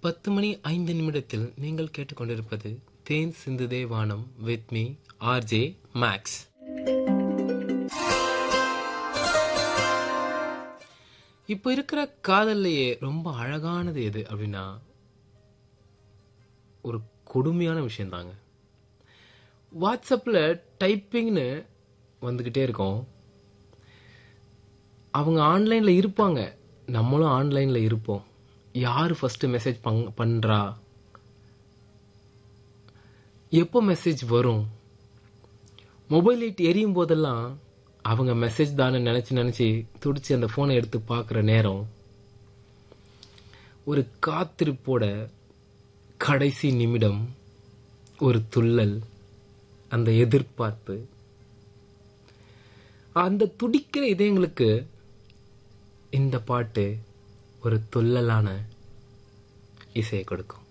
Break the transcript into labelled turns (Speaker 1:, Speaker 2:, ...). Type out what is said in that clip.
Speaker 1: பத்து மணி ஐந்து நிமிடத்தில் நீங்கள் கேட்டுக்கொண்டிருப்பது தேன் சிந்துதே வானம் வித் மீ ஆர்ஜே மேக்ஸ் இப்போ இருக்கிற காதல்லையே ரொம்ப அழகானது எது அப்படின்னா ஒரு கொடுமையான விஷயந்தாங்க வாட்ஸ்அப்பில் டைப்பிங்னு வந்துக்கிட்டே இருக்கோம் அவங்க ஆன்லைனில் இருப்பாங்க நம்மளும் ஆன்லைனில் இருப்போம் யார் ஃபஸ்ட்டு மெசேஜ் பங் பண்ணுறா எப்போ மெசேஜ் வரும் மொபைல் லைட் எரியும் போதெல்லாம் அவங்க மெசேஜ் தானே நினச்சி நினச்சி துடிச்சு அந்த ஃபோனை எடுத்து பார்க்குற நேரம் ஒரு காத்திருப்போட கடைசி நிமிடம் ஒரு துள்ளல் அந்த எதிர்பார்ப்பு அந்த துடிக்கிற இதயங்களுக்கு இந்த பாட்டு ஒரு துள்ளலான இசையை கொடுக்கும்